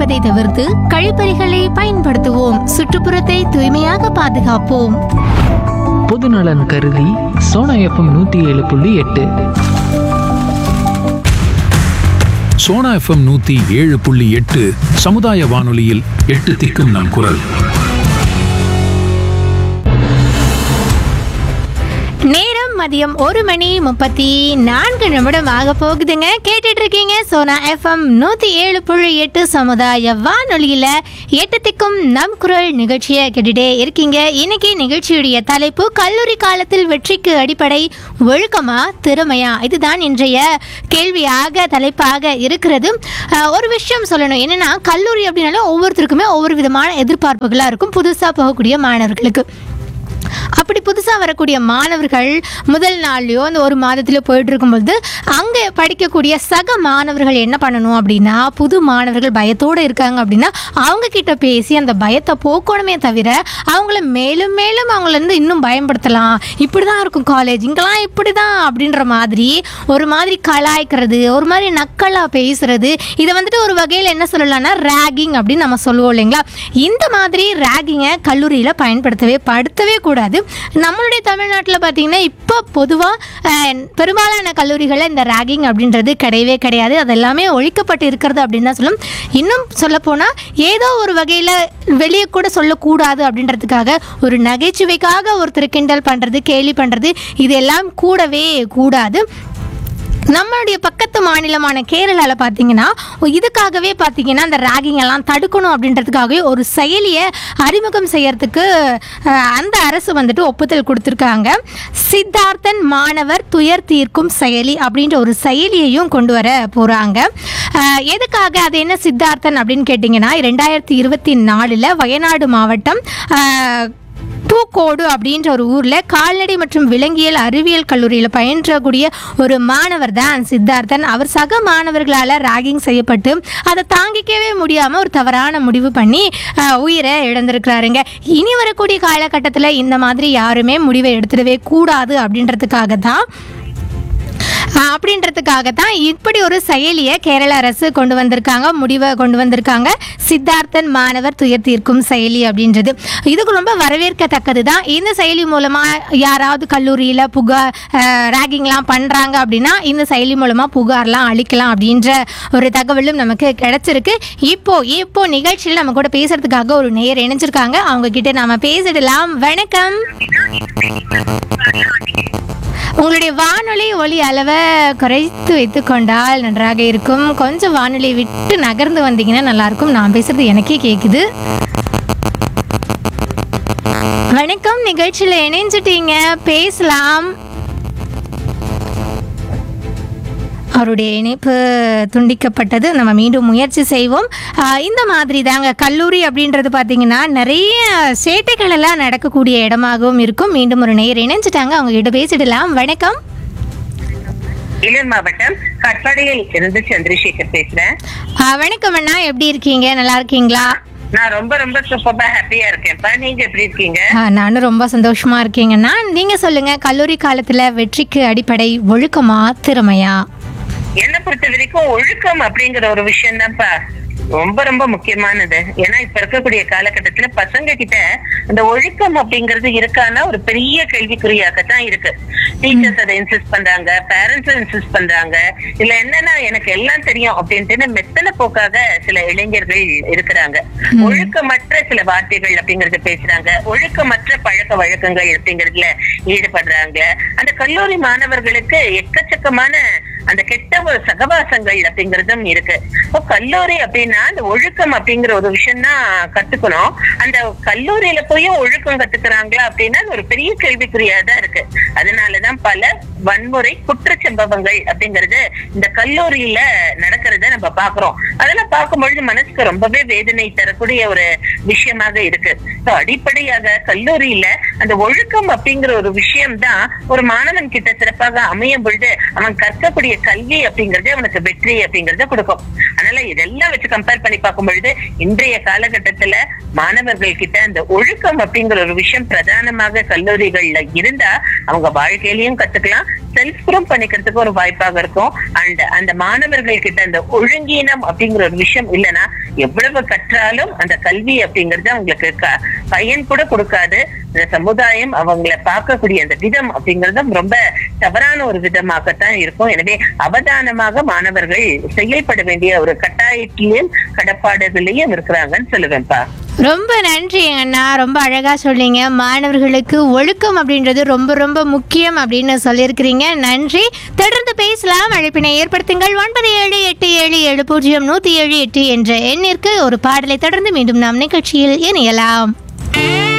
பயன்படுத்துவதை தவிர்த்து கழிப்பறைகளை பயன்படுத்துவோம் சுற்றுப்புறத்தை தூய்மையாக பாதுகாப்போம் பொதுநலன் கருதி சோனா எஃப்எம் நூற்றி ஏழு புள்ளி எட்டு சோனா எஃப்எம் நூத்தி ஏழு புள்ளி எட்டு சமுதாய வானொலியில் எட்டு திக்கும் நம் குரல் நேரம் மதியம் ஒரு மணி முப்பத்தி நான்கு நிமிடம் ஆக போகுதுங்க கேட்டுட்டு இருக்கீங்க சோனா எஃப்எம் நூத்தி ஏழு புள்ளி எட்டு சமுதாய வானொலியில எட்டு திக்கும் நம் குரல் நிகழ்ச்சியை கேட்டுட்டே இருக்கீங்க இன்னைக்கு நிகழ்ச்சியுடைய தலைப்பு கல்லூரி காலத்தில் வெற்றிக்கு அடிப்படை ஒழுக்கமா திறமையா இதுதான் இன்றைய கேள்வியாக தலைப்பாக இருக்கிறது அஹ், ஒரு விஷயம் சொல்லணும் என்னன்னா கல்லூரி அப்படின்னாலே ஒவ்வொருத்தருக்குமே ஒவ்வொரு விதமான எதிர்பார்ப்புகளா இருக்கும் புதுசா போகக்கூடிய மாணவர்களுக்கு அப்படி புதுசாக வரக்கூடிய மாணவர்கள் முதல் நாள்லையோ அந்த ஒரு மாதத்திலோ போயிட்டு இருக்கும்போது அங்கே படிக்கக்கூடிய சக மாணவர்கள் என்ன பண்ணணும் அப்படின்னா புது மாணவர்கள் பயத்தோடு இருக்காங்க அப்படின்னா அவங்க கிட்ட பேசி அந்த பயத்தை போக்கணுமே தவிர அவங்கள மேலும் மேலும் அவங்கள இருந்து இன்னும் பயன்படுத்தலாம் இப்படி தான் இருக்கும் காலேஜ் இங்கெல்லாம் இப்படி தான் அப்படின்ற மாதிரி ஒரு மாதிரி கலாய்க்கிறது ஒரு மாதிரி நக்கலாக பேசுறது இதை வந்துட்டு ஒரு வகையில் என்ன சொல்லலாம்னா ரேகிங் அப்படின்னு நம்ம சொல்லுவோம் இல்லைங்களா இந்த மாதிரி ரேகிங்கை கல்லூரியில் பயன்படுத்தவே படுத்தவே கூடாது நம்மளுடைய தமிழ்நாட்டில் பார்த்தீங்கன்னா இப்போ பொதுவாக பெரும்பாலான கல்லூரிகளில் இந்த ரேகிங் அப்படின்றது கிடையவே கிடையாது அது எல்லாமே ஒழிக்கப்பட்டு இருக்கிறது அப்படின்னு தான் சொல்லும் இன்னும் சொல்லப்போனால் ஏதோ ஒரு வகையில் வெளியே கூட சொல்லக்கூடாது அப்படின்றதுக்காக ஒரு நகைச்சுவைக்காக ஒருத்தர் கிண்டல் பண்ணுறது கேலி பண்ணுறது இதெல்லாம் கூடவே கூடாது நம்மளுடைய பக்கத்து மாநிலமான கேரளாவில் பார்த்தீங்கன்னா இதுக்காகவே பார்த்தீங்கன்னா அந்த ராகிங் எல்லாம் தடுக்கணும் அப்படின்றதுக்காகவே ஒரு செயலியை அறிமுகம் செய்யறதுக்கு அஹ், அந்த அரசு வந்துட்டு ஒப்புதல் கொடுத்துருக்காங்க சித்தார்த்தன் மாணவர் துயர் தீர்க்கும் செயலி அப்படின்ற ஒரு செயலியையும் கொண்டு வர போகிறாங்க எதுக்காக அது என்ன சித்தார்த்தன் அப்படின்னு கேட்டிங்கன்னா ரெண்டாயிரத்தி இருபத்தி நாலில் வயநாடு மாவட்டம் அஹ், பூக்கோடு அப்படின்ற ஒரு ஊரில் கால்நடை மற்றும் விலங்கியல் அறிவியல் கல்லூரியில் பயின்றக்கூடிய ஒரு மாணவர் தான் சித்தார்த்தன் அவர் சக மாணவர்களால் ராகிங் செய்யப்பட்டு அதை தாங்கிக்கவே முடியாமல் ஒரு தவறான முடிவு பண்ணி அஹ், உயிரை இழந்திருக்கிறாருங்க இனி வரக்கூடிய காலகட்டத்தில் இந்த மாதிரி யாருமே முடிவை எடுத்துடவே கூடாது அப்படின்றதுக்காக தான் ஆஹ் அப்படின்றதுக்காக தான் இப்படி ஒரு செயலியை கேரள அரசு கொண்டு வந்திருக்காங்க முடிவை கொண்டு வந்திருக்காங்க சித்தார்த்தன் மாணவர் துயர் தீர்க்கும் செயலி அப்படின்றது இதுக்கு ரொம்ப வரவேற்கத்தக்கது தான் இந்த செயலி மூலமாக யாராவது கல்லூரியில் புகார் ரேகிங்லாம் பண்ணுறாங்க அப்படின்னா இந்த செயலி மூலமாக புகார்லாம் அளிக்கலாம் அப்படின்ற ஒரு தகவலும் நமக்கு கிடைச்சிருக்கு இப்போ இப்போ நிகழ்ச்சியில் நம்ம கூட பேசுறதுக்காக ஒரு நேர் இணைஞ்சிருக்காங்க அவங்க கிட்ட நாம பேசிடலாம் வணக்கம் உங்களுடைய வானொலி ஒலி அளவை குறைத்து வைத்துக் கொண்டால் நன்றாக இருக்கும் கொஞ்சம் வானொலி விட்டு நகர்ந்து வந்தீங்கன்னா நல்லா இருக்கும் நான் பேசுறது எனக்கே கேக்குது வணக்கம் நிகழ்ச்சியில் இணைஞ்சிட்டீங்க பேசலாம் அவருடைய இணைப்பு துண்டிக்கப்பட்டது நம்ம மீண்டும் முயற்சி செய்வோம் ஆஹ் இந்த மாதிரி தாங்க கல்லூரி அப்படின்றது பார்த்தீங்கன்னா நிறைய சேட்டைகள் எல்லாம் நடக்கக்கூடிய இடமாகவும் இருக்கும் மீண்டும் ஒரு நேர் இணைஞ்சிட்டாங்க அவங்க கிட்ட பேசிடலாம் வணக்கம் வேலூர் மாவட்டம் கட்பாடியில் இருந்து சந்திரசேகர் பேசுறேன் ஆஹ் வணக்கம் அண்ணா எப்படி இருக்கீங்க நல்லா இருக்கீங்களா நான் ரொம்ப ரொம்ப சூப்பரா ஹாப்பியா இருக்கேன்ப்பா நீங்க எப்படி இருக்கீங்க ஆஹ் நானும் ரொம்ப சந்தோஷமா இருக்கீங்கண்ணா நீங்க சொல்லுங்க கல்லூரி காலத்துல வெற்றிக்கு அடிப்படை ஒழுக்கமா திறமையா என்ன பொறுத்த வரைக்கும் ஒழுக்கம் அப்படிங்கிற ஒரு விஷயம் தான்ப்பா ரொம்ப ரொம்ப முக்கியமானது ஏன்னா இப்ப இருக்கக்கூடிய காலகட்டத்துல பசங்க கிட்ட அந்த ஒழுக்கம் அப்படிங்கிறது இருக்கான்னா ஒரு பெரிய கேள்விக்குறியாகத்தான் இருக்கு டீச்சர்ஸ் அதை இன்சிஸ்ட் பண்றாங்க பேரண்ட்ஸும் இன்சிஸ்ட் பண்றாங்க இல்ல என்னன்னா எனக்கு எல்லாம் தெரியும் அப்படின்ட்டு மெத்தன போக்காக சில இளைஞர்கள் இருக்கிறாங்க ஒழுக்கமற்ற சில வார்த்தைகள் அப்படிங்கறத பேசுறாங்க ஒழுக்கமற்ற பழக்க வழக்கங்கள் அப்படிங்கறதுல ஈடுபடுறாங்க அந்த கல்லூரி மாணவர்களுக்கு எக்கச்சக்கமான அந்த கெட்ட ஒரு சகவாசங்கள் அப்படிங்கறதும் இருக்கு இப்போ கல்லூரி அப்படின்னா அந்த ஒழுக்கம் அப்படிங்கிற ஒரு விஷயம் தான் கத்துக்கணும் அந்த கல்லூரியில போய் ஒழுக்கம் கத்துக்கிறாங்களா அப்படின்னா அது ஒரு பெரிய கேள்விக்குறியா தான் இருக்கு அதனாலதான் பல வன்முறை குற்ற சம்பவங்கள் அப்படிங்கறது இந்த கல்லூரியில நடக்கிறத நம்ம பாக்குறோம் அதெல்லாம் பார்க்கும்பொழுது மனசுக்கு ரொம்பவே வேதனை தரக்கூடிய ஒரு விஷயமாக இருக்கு So, அடிப்படையாக கல்லூரியில அந்த ஒழுக்கம் அப்படிங்கிற ஒரு விஷயம் தான் ஒரு மாணவன் கிட்ட சிறப்பாக அமையும் பொழுது அவன் கற்கக்கூடிய கல்வி அப்படிங்கறதே அவனுக்கு வெற்றி அப்படிங்கறத கொடுக்கும் அதனால இதெல்லாம் வச்சு கம்பேர் பண்ணி பார்க்கும் பொழுது இன்றைய காலகட்டத்துல மாணவர்கள் கிட்ட அந்த ஒழுக்கம் அப்படிங்கிற ஒரு விஷயம் பிரதானமாக கல்லூரிகள்ல இருந்தா அவங்க வாழ்க்கையிலயும் கத்துக்கலாம் செல்ஃப் ப்ரூவ் பண்ணிக்கிறதுக்கு ஒரு வாய்ப்பாக இருக்கும் அண்ட் அந்த மாணவர்கள் கிட்ட அந்த ஒழுங்கீனம் அப்படிங்கிற ஒரு விஷயம் இல்லைன்னா எவ்வளவு கற்றாலும் அந்த கல்வி அப்படிங்கறது அவங்களுக்கு க- பயன் கூட கொடுக்காது இந்த சமுதாயம் அவங்கள பார்க்கக்கூடிய அந்த விதம் அப்படிங்கறதும் ரொம்ப தவறான ஒரு விதமாகத்தான் இருக்கும் எனவே அவதானமாக மாணவர்கள் செயல்பட வேண்டிய ஒரு கட்டாயத்திலையும் கடப்பாடுகளையும் இருக்கிறாங்கன்னு சொல்லுவேன்ப்பா ரொம்ப நன்றி அண்ணா ரொம்ப அழகா சொன்னீங்க மாணவர்களுக்கு ஒழுக்கம் அப்படின்றது ரொம்ப ரொம்ப முக்கியம் அப்படின்னு சொல்லியிருக்கிறீங்க நன்றி தொடர்ந்து பேசலாம் அழைப்பினை ஏற்படுத்துங்கள் ஒன்பது ஏழு எட்டு ஏழு ஏழு பூஜ்ஜியம் நூற்றி ஏழு எட்டு என்ற எண்ணிற்கு ஒரு பாடலை தொடர்ந்து மீண்டும் நாம் நிகழ்ச்சியில் இணையலாம்